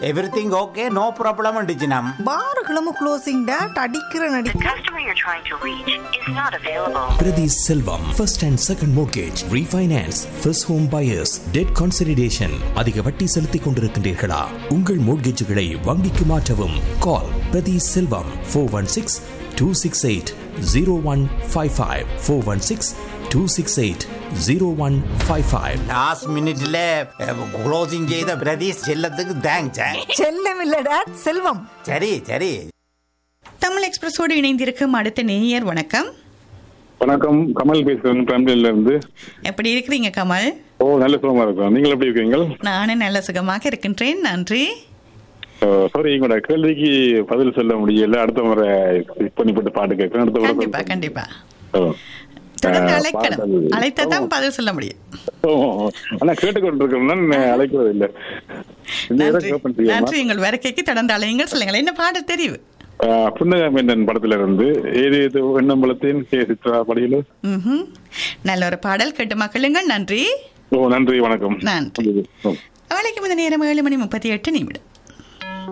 Everything okay no problem அண்டிச்சினம் பாருகளும் closing date அடிக்கிற நடி The customer you're trying to reach is not available. Pradhi Selvam, first and second mortgage, refinance, first home buyers, debt consolidation. அதிக வட்டி செலுத்திக் கொண்டிருக்கின்றீர்களா உங்கள் மோட்கேஜுகளை வங்கிக்கு மாற்றவும் call Prathi Selvam four one six two six eight zero one five five four one six two six eight zero one five five last மினிட்ல closing செய்த பிரதீஷ் செல்லத்துக்கு thanks செல்லம் இல்ல டேட் செல்வம் சரி சரி தமிழ் எக்ஸ்பிரஸோடு இணைந்திருக்கும் அடுத்த நேயர் வணக்கம் வணக்கம் கமல் பேசுறேன் ஃபேமிலியில இருந்து எப்படி இருக்கிறீங்க கமல் ஓ நல்ல சுகமா இருக்கும் நீங்கள் எப்படி இருக்கீங்க நானும் நல்ல சுகமாக இருக்கின்றேன் நன்றி சாரி உங்களோட கேள்விக்கு பதில் சொல்ல முடியல அடுத்த முறை click பண்ணி போட்டு பாட்டு கேட்கறேன் அடுத்த முறை கண்டிப்பா சொல்றேன். கண்டிப்பா ஓ. தொடர்ந்து அஹ், அழைக்கணும் பாடல். அழைத்தான் பதில் சொல்ல முடியும் ஓ, ஓ. ஆனா கேட்டுக்கொண்டிருக்கிறேன் அழைக்கிறது இல்ல இந்த இடம் நன்றி கேட்பேன் செய்யுமா? நன்றி உங்கள் வருகைக்கு தொடர்ந்து அழையுங்கள் சொல்லுங்கள் என்ன பாடல் தெரிவு அஹ், புன்னகை மேந்தன் படத்துல இருந்து ஏது ஏது எண்ணம்பலத்தின் கே சித்ரா படியில ம்ஹும். நல்ல ஒரு பாடல் கேட்டு மக்களுங்கள் நன்றி ஓ நன்றி வணக்கம் நன்றி ஓ. அவளைக்கு முதல் நேரம் ஏழு மணி முப்பத்தி எட்டு நிமிடம்